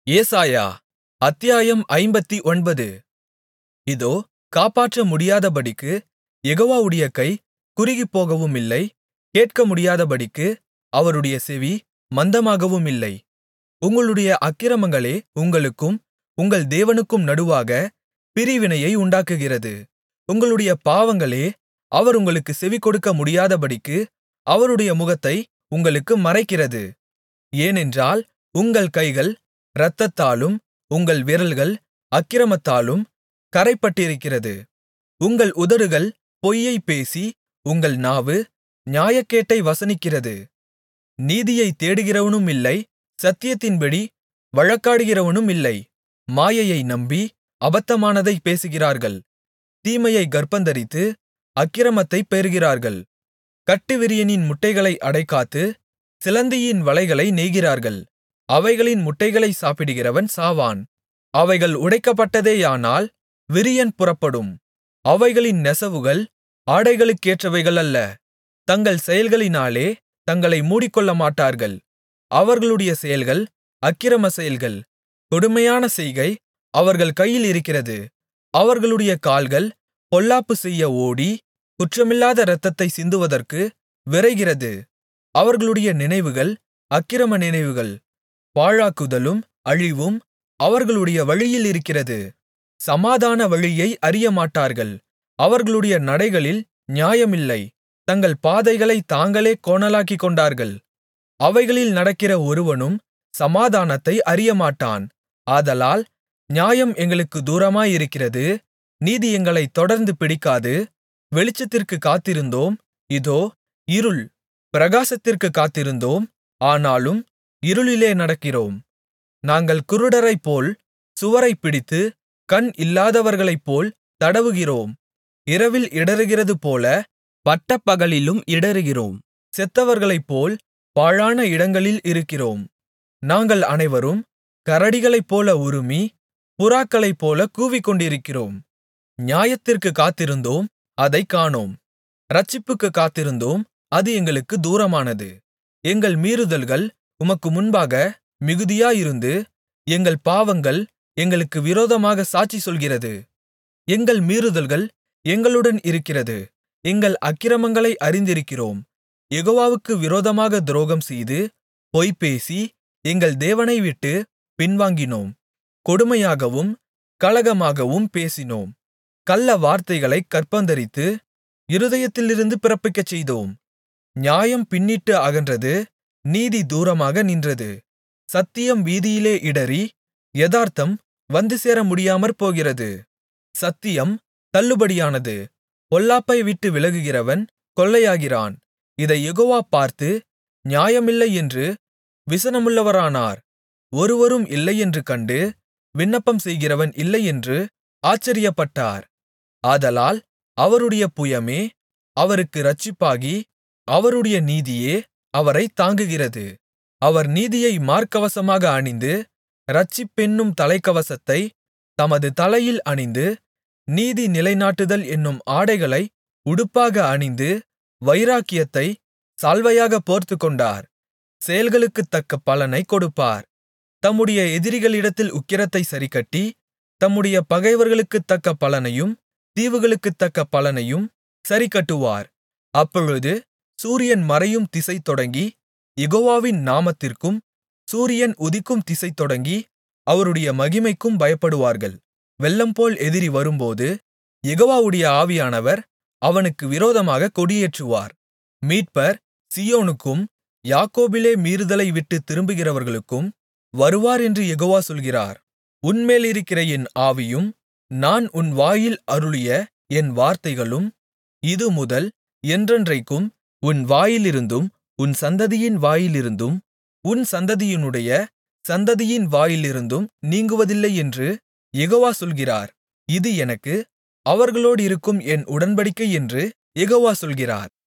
ஏசாயா அத்தியாயம் ஐம்பத்தொன்பது இதோ காப்பாற்ற முடியாதபடிக்கு யெகோவாவுடைய கை குறுகிப்போகவுமில்லை கேட்கமுடியாதபடிக்கு அவருடைய செவி மந்தமாகவுமில்லை உங்களுடைய அக்கிரமங்களே உங்களுக்கும் உங்கள் தேவனுக்கும் நடுவாகப் பிரிவினையை உண்டாக்குகிறது உங்களுடைய பாவங்களே அவர் உங்களுக்குச் செவிகொடுக்க முடியாதபடிக்கு அவருடைய முகத்தை உங்களுக்கு மறைக்கிறது ஏனென்றால் உங்கள் கைகள் இரத்தத்தாலும் உங்கள் விரல்கள் அக்கிரமத்தாலும் கறைப்பட்டிருக்கிறது உங்கள் உதடுகள் பொய்யைப் பேசி உங்கள் நாவு நியாயக்கேட்டை வசனிக்கிறது நீதியைத் தேடுகிறவனுமில்லை சத்தியத்தின்படி வழக்காடுகிறவனுமில்லை மாயையை நம்பி அபத்தமானதைப் பேசுகிறார்கள் தீமையைக் கர்ப்பந்தரித்து அக்கிரமத்தைப் பெறுகிறார்கள் கட்டுவிரியனின் முட்டைகளை அடைகாத்து சிலந்தியின் வலைகளை நெய்கிறார்கள் அவைகளின் முட்டைகளைச் சாப்பிடுகிறவன் சாவான் அவைகள் உடைக்கப்பட்டதேயானால் விரியன் புறப்படும் அவைகளின் நெசவுகள் ஆடைகளுக்கேற்றவைகள் அல்ல தங்கள் செயல்களினாலே தங்களை மூடிக்கொள்ளமாட்டார்கள் அவர்களுடைய செயல்கள் அக்கிரம செயல்கள் கொடுமையான செய்கை அவர்கள் கையில் இருக்கிறது அவர்களுடைய கால்கள் பொல்லாப்பு செய்ய ஓடி குற்றமில்லாத இரத்தத்தைச் சிந்துவதற்கு விரைகிறது அவர்களுடைய நினைவுகள் அக்கிரம நினைவுகள் பாழாக்குதலும் அழிவும் அவர்களுடைய வழியில் இருக்கிறது சமாதான வழியை அறியமாட்டார்கள் அவர்களுடைய நடைகளில் நியாயமில்லை தங்கள் பாதைகளைத் தாங்களே கோணலாக்கிக்கொண்டார்கள் அவைகளில் நடக்கிற ஒருவனும் சமாதானத்தை அறியமாட்டான் ஆதலால் நியாயம் எங்களுக்குத் தூரமாயிருக்கிறது நீதி எங்களைத் தொடர்ந்து பிடிக்காது வெளிச்சத்திற்குக் காத்திருந்தோம் இதோ இருள் பிரகாசத்திற்குக் காத்திருந்தோம் ஆனாலும் இருளிலே நடக்கிறோம் நாங்கள் குருடரைப்போல் சுவரைப் பிடித்து கண் இல்லாதவர்களைப்போல் தடவுகிறோம் இரவில் இடறுகிறதுபோல பட்டப்பகலிலும் இடறுகிறோம் செத்தவர்களைப்போல் பாழான இடங்களில் இருக்கிறோம் நாங்கள் அனைவரும் கரடிகளைப்போல உறுமி புறாக்களைப்போல கூவிக்கொண்டிருக்கிறோம் நியாயத்திற்குக் காத்திருந்தோம் அதைக் காணோம் இரட்சிப்புக்குக் காத்திருந்தோம் அது எங்களுக்குத் தூரமானது எங்கள் மீறுதல்கள் உமக்கு முன்பாக மிகுதியாயிருந்து எங்கள் பாவங்கள் எங்களுக்கு விரோதமாக சாட்சி சொல்கிறது எங்கள் மீறுதல்கள் எங்களுடன் இருக்கிறது எங்கள் அக்கிரமங்களை அறிந்திருக்கிறோம் யெகோவாவுக்கு விரோதமாக துரோகம்செய்து பொய்பேசி எங்கள் தேவனை விட்டு பின்வாங்கினோம் கொடுமையாகவும் கலகமாகவும் பேசினோம் கள்ள வார்த்தைகளைக் கர்ப்பந்தரித்து இருதயத்திலிருந்து பிறப்பிக்கச்செய்தோம் நியாயம் பின்னிட்டு அகன்றது நீதி தூரமாக நின்றது சத்தியம் வீதியிலே இடறி யதார்த்தம் வந்து சேர முடியாமற் போகிறது சத்தியம் தள்ளுபடியானது பொல்லாப்பை விட்டு விலகுகிறவன் கொள்ளையாகிறான் இதை யெகோவா பார்த்து நியாயமில்லை என்று விசனமுள்ளவரானார் ஒருவரும் இல்லையென்று கண்டு விண்ணப்பம் செய்கிறவன் இல்லையென்று ஆச்சரியப்பட்டார் ஆதலால் அவருடைய புயமே அவருக்கு இரட்சிப்பாகி அவருடைய நீதியே அவரைத் தாங்குகிறது அவர் நீதியை மார்க்கவசமாக அணிந்து இரட்சிப்பென்னும் தலைக்கவசத்தை தமது தலையில் அணிந்து நீதி நிலைநாட்டுதல் என்னும் ஆடைகளை உடுப்பாக அணிந்து வைராக்கியத்தை சால்வையாகப் போர்த்துக்கொண்டார் செயல்களுக்குத் தக்க பலனைக் கொடுப்பார் தம்முடைய எதிரிகளிடத்தில் உக்கிரத்தைச் சரிக்கட்டி தம்முடைய பகைவர்களுக்குத் தக்க பலனையும் தீவுகளுக்குத் தக்க பலனையும் சரிக்கட்டுவார் அப்பொழுது சூரியன் மறையும் திசை தொடங்கி யெகோவாவின் நாமத்திற்கும் சூரியன் உதிக்கும் திசை தொடங்கி அவருடைய மகிமைக்கும் பயப்படுவார்கள் வெள்ளம்போல் எதிரி வரும்போது யெகோவாவுடைய ஆவியானவர் அவனுக்கு விரோதமாகக் கொடியேற்றுவார் மீட்பர் சீயோனுக்கும் யாக்கோபிலே மீறுதலை விட்டுத் திரும்புகிறவர்களுக்கும் வருவார் என்று யெகோவா சொல்கிறார் உன்மேலிருக்கிற என் ஆவியும் நான் உன் வாயில் அருளிய என் வார்த்தைகளும் இதுமுதல் என்றென்றைக்கும் உன் வாயிலிருந்தும் உன் சந்ததியின் வாயிலிருந்தும் உன் சந்ததியினுடைய சந்ததியின் வாயிலிருந்தும் நீங்குவதில்லை என்று யெகோவா சொல்கிறார் இது எனக்கு அவர்களோடிருக்கும் என் உடன்படிக்கை என்று யெகோவா சொல்கிறார்